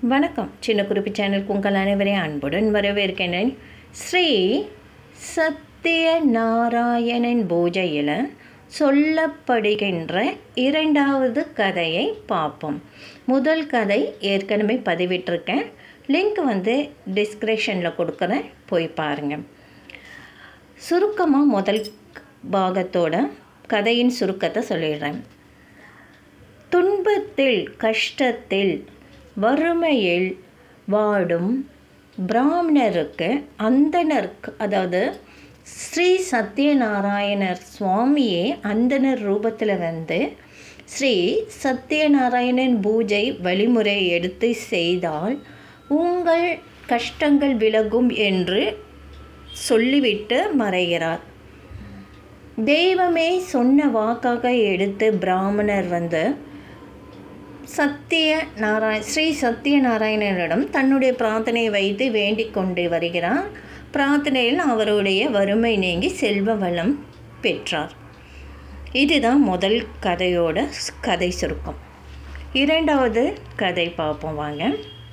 வணக்கம் சின்ன குறிப்பு சேனலுக்கு உங்கள் அனைவரையும் அன்புடன் வரவேற்கிறேன் ஸ்ரீ சத்யநாராயணன் பூஜையில் சொல்லப்படுகின்ற இரண்டாவது கதையை பார்ப்போம் முதல் கதை ஏற்கனவே பதிவிட்டிருக்கேன் லிங்க் வந்து டிஸ்கிரிப்ஷனில் கொடுக்குறேன் போய் பாருங்கள் சுருக்கமாக முதல் பாகத்தோட கதையின் சுருக்கத்தை சொல்லிடுறேன் துன்பத்தில் கஷ்டத்தில் வறுமையில் வாடும் பிராமணருக்கு அந்தணருக்கு அதாவது ஸ்ரீ சத்யநாராயணர் சுவாமியே அந்தணர் ரூபத்தில் வந்து ஸ்ரீ சத்யநாராயணன் பூஜை வழிமுறை எடுத்து செய்தால் உங்கள் கஷ்டங்கள் விலகும் என்று சொல்லிவிட்டு மறைகிறார் தெய்வமே சொன்ன வாக்காக எடுத்து பிராமணர் வந்து சத்திய நாராய ஸ்ரீ சத்யநாராயணனிடம் தன்னுடைய பிரார்த்தனையை வைத்து வேண்டிக் கொண்டு வருகிறார் பிரார்த்தனையில் அவருடைய வறுமை நீங்கி செல்வ வளம் பெற்றார் இதுதான் முதல் கதையோட கதை சுருக்கம் இரண்டாவது கதை பார்ப்போம் வாங்க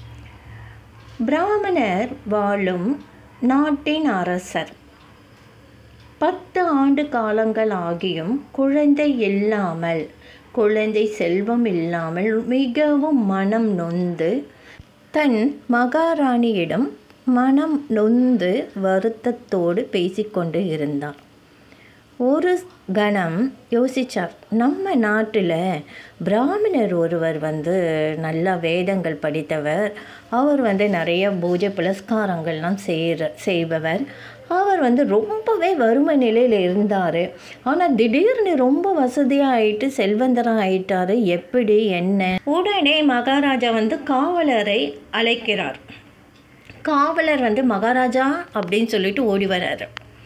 பிராமணர் வாழும் நாட்டின் அரசர் பத்து ஆண்டு காலங்கள் ஆகியும் குழந்தை இல்லாமல் குழந்தை செல்வம் இல்லாமல் மிகவும் மனம் நொந்து தன் மகாராணியிடம் மனம் நொந்து வருத்தத்தோடு பேசிக்கொண்டு இருந்தார் ஒரு கணம் யோசித்தார் நம்ம நாட்டில் பிராமணர் ஒருவர் வந்து நல்லா வேதங்கள் படித்தவர் அவர் வந்து நிறைய பூஜை புலஸ்காரங்கள்லாம் செய்கிற செய்பவர் அவர் வந்து ரொம்பவே வறுமை நிலையில் இருந்தார் ஆனால் திடீர்னு ரொம்ப வசதியாக ஆயிட்டு செல்வந்தராக ஆயிட்டாரு எப்படி என்ன உடனே மகாராஜா வந்து காவலரை அழைக்கிறார் காவலர் வந்து மகாராஜா அப்படின்னு சொல்லிட்டு ஓடி வர்றாரு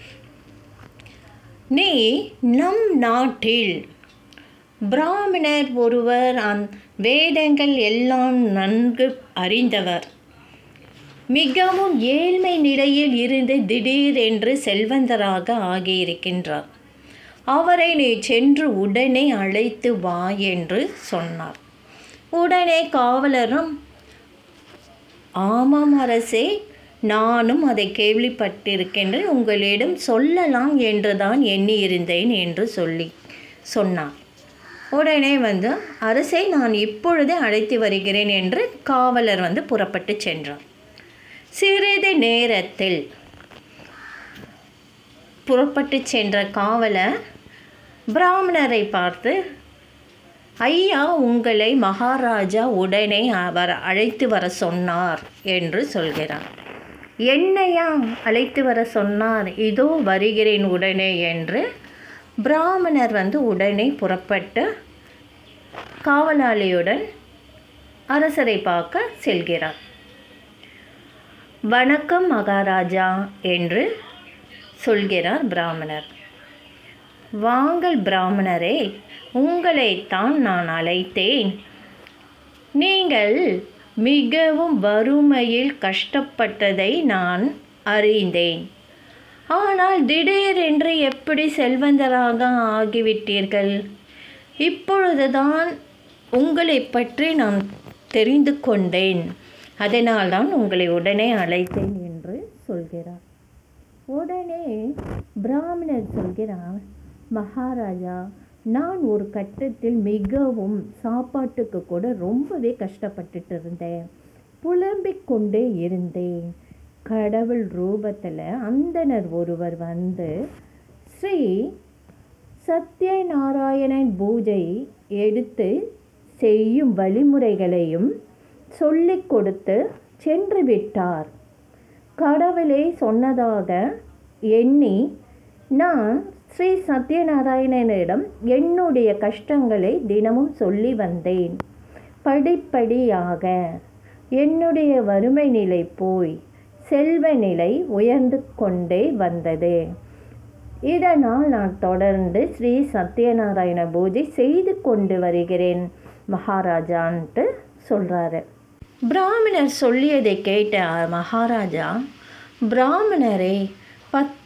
நீ நம் நாட்டில் பிராமணர் ஒருவர் அந் வேதங்கள் எல்லாம் நன்கு அறிந்தவர் மிகவும் ஏழ்மை நிலையில் இருந்து திடீரென்று செல்வந்தராக ஆகியிருக்கின்றார் அவரை நீ சென்று உடனே அழைத்து வா என்று சொன்னார் உடனே காவலரும் ஆமாம் அரசே நானும் அதை கேள்விப்பட்டிருக்கின்றேன் உங்களிடம் சொல்லலாம் என்றுதான் எண்ணியிருந்தேன் என்று சொல்லி சொன்னார் உடனே வந்து அரசை நான் இப்பொழுதே அழைத்து வருகிறேன் என்று காவலர் வந்து புறப்பட்டு சென்றார் சிறிது நேரத்தில் புறப்பட்டு சென்ற காவலர் பிராமணரை பார்த்து ஐயா உங்களை மகாராஜா உடனே அவர் அழைத்து வர சொன்னார் என்று சொல்கிறார் என்னையா அழைத்து வர சொன்னார் இதோ வருகிறேன் உடனே என்று பிராமணர் வந்து உடனே புறப்பட்டு காவலாளியுடன் அரசரை பார்க்க செல்கிறார் வணக்கம் மகாராஜா என்று சொல்கிறார் பிராமணர் வாங்கள் பிராமணரே உங்களைத்தான் நான் அழைத்தேன் நீங்கள் மிகவும் வறுமையில் கஷ்டப்பட்டதை நான் அறிந்தேன் ஆனால் திடீரென்று எப்படி செல்வந்தராக ஆகிவிட்டீர்கள் இப்பொழுதுதான் உங்களை பற்றி நான் தெரிந்து கொண்டேன் அதனால்தான் உங்களை உடனே அழைத்தேன் என்று சொல்கிறார் உடனே பிராமணர் சொல்கிறார் மகாராஜா நான் ஒரு கட்டத்தில் மிகவும் சாப்பாட்டுக்கு கூட ரொம்பவே கஷ்டப்பட்டுட்டு இருந்தேன் புலம்பிக் கொண்டே இருந்தேன் கடவுள் ரூபத்தில் அந்தனர் ஒருவர் வந்து ஸ்ரீ சத்யநாராயணன் பூஜை எடுத்து செய்யும் வழிமுறைகளையும் சொல்லிக் கொடுத்து சென்று விட்டார் கடவுளே சொன்னதாக எண்ணி நான் ஸ்ரீ சத்யநாராயணனிடம் என்னுடைய கஷ்டங்களை தினமும் சொல்லி வந்தேன் படிப்படியாக என்னுடைய வறுமை நிலை போய் செல்வ நிலை உயர்ந்து கொண்டே வந்தது இதனால் நான் தொடர்ந்து ஸ்ரீ சத்யநாராயண பூஜை செய்து கொண்டு வருகிறேன் மகாராஜான்ட்டு சொல்கிறாரு பிராமணர் சொல்லியதை கேட்ட மகாராஜா பிராமணரே பத்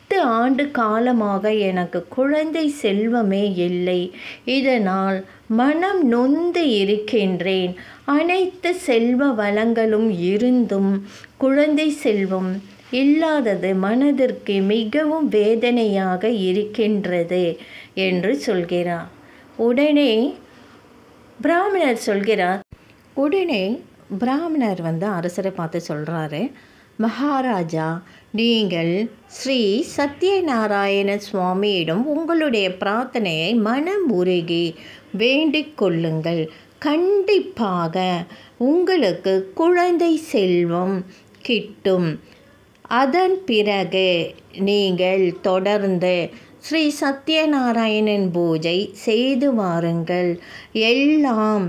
பத்து ஆண்டு காலமாக எனக்கு குழந்தை செல்வமே இல்லை இதனால் மனம் நொந்து இருக்கின்றேன் அனைத்து செல்வ வளங்களும் இருந்தும் குழந்தை செல்வம் இல்லாதது மனதிற்கு மிகவும் வேதனையாக இருக்கின்றது என்று சொல்கிறார் உடனே பிராமணர் சொல்கிறார் உடனே பிராமணர் வந்து அரசரை பார்த்து சொல்கிறாரு மகாராஜா நீங்கள் ஸ்ரீ சத்யநாராயண சுவாமியிடம் உங்களுடைய பிரார்த்தனையை மனம் உருகி வேண்டிக் கொள்ளுங்கள் கண்டிப்பாக உங்களுக்கு குழந்தை செல்வம் கிட்டும் அதன் பிறகு நீங்கள் தொடர்ந்து ஸ்ரீ சத்யநாராயணன் பூஜை செய்து வாருங்கள் எல்லாம்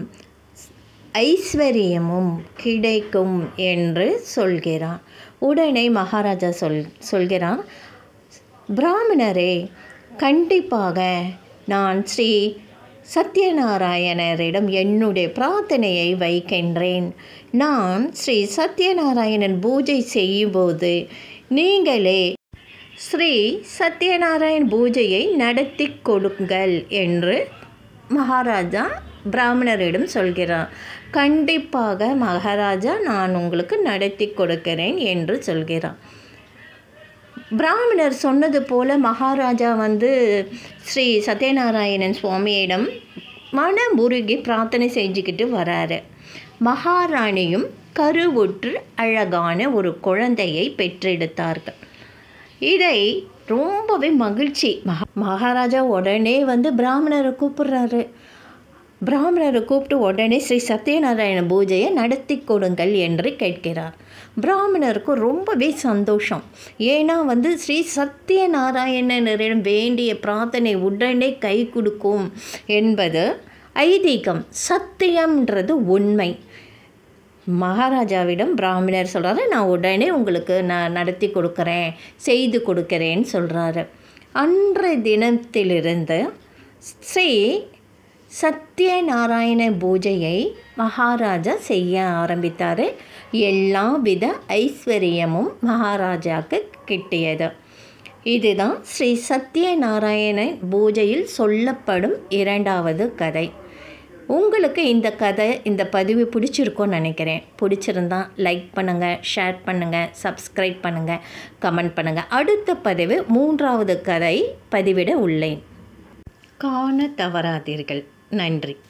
ஐஸ்வர்யமும் கிடைக்கும் என்று சொல்கிறான் உடனே மகாராஜா சொல் சொல்கிறான் பிராமணரே கண்டிப்பாக நான் ஸ்ரீ சத்யநாராயணரிடம் என்னுடைய பிரார்த்தனையை வைக்கின்றேன் நான் ஸ்ரீ சத்யநாராயணன் பூஜை செய்யும்போது நீங்களே ஸ்ரீ சத்யநாராயண் பூஜையை நடத்தி கொடுங்கள் என்று மகாராஜா பிராமணரிடம் சொல்கிறார் கண்டிப்பாக மகாராஜா நான் உங்களுக்கு நடத்தி கொடுக்கிறேன் என்று சொல்கிறார் பிராமணர் சொன்னது போல மகாராஜா வந்து ஸ்ரீ சத்யநாராயணன் சுவாமியிடம் மனம் உருகி பிரார்த்தனை செஞ்சுக்கிட்டு வராரு மகாராணியும் கருவுற்று அழகான ஒரு குழந்தையை பெற்றெடுத்தார்கள் இதை ரொம்பவே மகிழ்ச்சி மகா மகாராஜா உடனே வந்து பிராமணரை கூப்பிடுறாரு பிராமணரை கூப்பிட்டு உடனே ஸ்ரீ சத்யநாராயண பூஜையை நடத்தி கொடுங்கள் என்று கேட்கிறார் பிராமணருக்கு ரொம்பவே சந்தோஷம் ஏன்னா வந்து ஸ்ரீ சத்யநாராயணரிடம் வேண்டிய பிரார்த்தனை உடனே கை கொடுக்கும் என்பது ஐதீகம் சத்தியம்ன்றது உண்மை மகாராஜாவிடம் பிராமணர் சொல்கிறாரு நான் உடனே உங்களுக்கு நான் நடத்தி கொடுக்குறேன் செய்து கொடுக்குறேன்னு சொல்கிறாரு அன்றைய தினத்திலிருந்து ஸ்ரீ சத்யநாராயண பூஜையை மகாராஜா செய்ய ஆரம்பித்தார் எல்லா வித ஐஸ்வர்யமும் மகாராஜாவுக்கு கிட்டியது இதுதான் ஸ்ரீ சத்யநாராயண பூஜையில் சொல்லப்படும் இரண்டாவது கதை உங்களுக்கு இந்த கதை இந்த பதிவு பிடிச்சிருக்கோன்னு நினைக்கிறேன் பிடிச்சிருந்தா லைக் பண்ணுங்கள் ஷேர் பண்ணுங்கள் சப்ஸ்கிரைப் பண்ணுங்கள் கமெண்ட் பண்ணுங்கள் அடுத்த பதிவு மூன்றாவது கதை பதிவிட உள்ளேன் காண தவறாதீர்கள் நன்றி